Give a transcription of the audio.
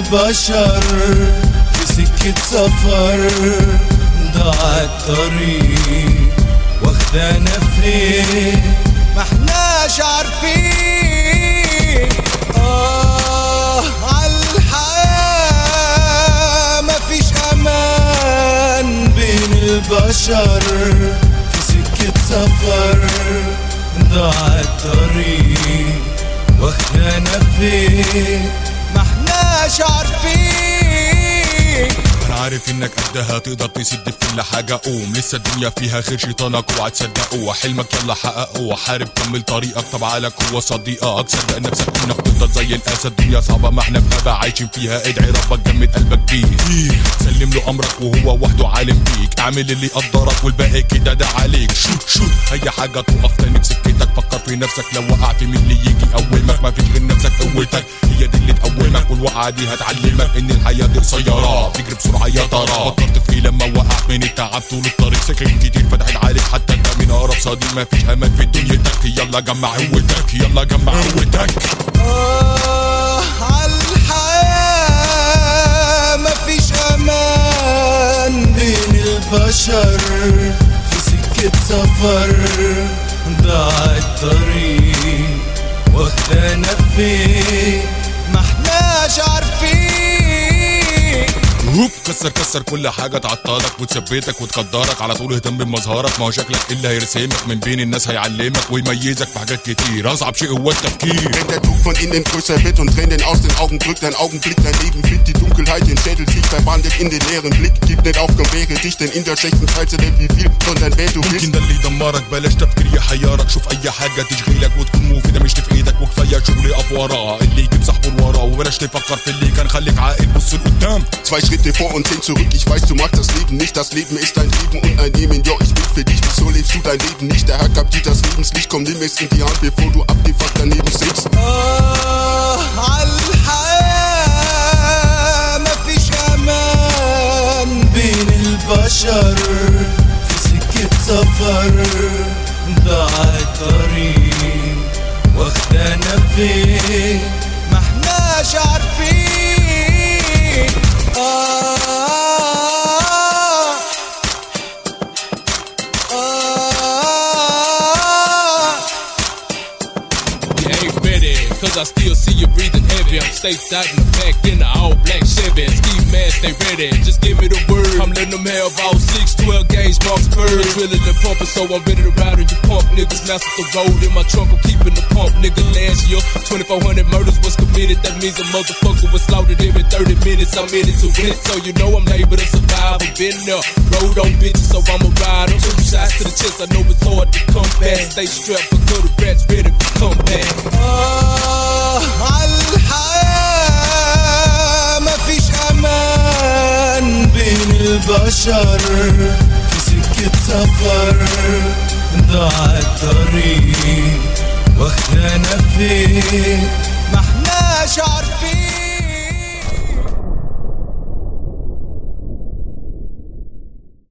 البشر في سكة سفر ضاع الطريق واخدانا فين ما احناش عارفين آه عالحياة مفيش أمان بين البشر في سكة سفر ضاع الطريق واخدانا فين ما احناش عارفين انا عارف انك قدها تقدر تسد في كل حاجه قوم لسه الدنيا فيها خير شيطانك اوعى تصدقه حلمك يلا حققه حارب كمل طريقك طب عقلك هو صديقك صدق نفسك انك تفضل زي الاسد الدنيا صعبه ما احنا في غابه عايشين فيها ادعي ربك جمد قلبك بيه سلم له امرك وهو وحده عالم بيك اعمل اللي يقدرك والباقي كده ده عليك شوت شوت اي حاجه تقف تاني في سكتك فكر في نفسك لو وقعت مين اللي يجي يقومك ما فيش غير نفسك قوتك هي دي اللي تقومك والوقعه دي هتعلمك ان الحياه دي قصيره تجري بسرعه يا ترى فكرت في إيه لما وقعت من التعب طول الطريق سكن كتير فتحت عليك حتى انت من اقرب صديق ما فيش امان في دنيتك يلا جمع قوتك يلا جمع قوتك آه عالحياة مفيش أمان بين البشر في سكة سفر ضاع الطريق واخدانا فين ما احناش عارفين هوب كسر كسر كل حاجه تعطلك وتثبتك وتقدرك على طول اهتم بمظهرك ما هو شكلك اللي هيرسمك من بين الناس هيعلمك ويميزك في حاجات كتير اصعب شيء هو التفكير Wenn der Druck von innen größer wird und Tränen aus den Augen drückt, ein Augenblick daneben fliegt die Dunkelheit, den Schädel sich verwandelt in den leeren Blick. Gib nicht auf, komm wehre dich, denn in der schlechten Zeit sind nicht wie viel, sondern wer du bist. ممكن ده اللي يدمرك بلاش تفكير يحيرك شوف اي حاجه تشغلك وتكون مفيده مش في ايدك وكفايه شغل اقف وراه اللي يجيب صاحبه لورا وبلاش تفكر في اللي كان خليك عاقل بص لقدام Zwei Schritte vor und zehn zurück, ich weiß, du magst das Leben nicht, das Leben ist dein Leben und ein Nehmen, ja, ich bin für dich, wieso lebst du dein Leben nicht? Der Herr gab dir das Lebenslicht, komm, nimm es in die Hand, bevor du abgefuckt daneben sitzt. آه عالحياة مفيش أمان بين البشر في سكة سفر ضاع الطريق واخدانا فين ما احناش عارفين آه آه You ain't ready, cause I still see you breathing heavy. I'm staped out in the back in the all black Chevy. Ski mask, they ready. Just give me the word. I'm letting them have all six, 12 gauge marks bird. Drilling and pumping, so I'm ready to ride on you pump niggas. Master the road in my trunk, I'm keeping the pump. Nigga, last year, 2,400 murders was committed. That means a motherfucker was slaughtered every 30 minutes. I'm in it to win it, so you know I'm labeled a survivor. Been there, road on bitches, so I'm a rider. Two shots to the chest, I know it's hard to come back. Stay strapped for good rats, ready to come back. آه عالحياة مفيش أمان بين البشر في سكة سفر ضاع الطريق واخدانا فين ما احناش عارفين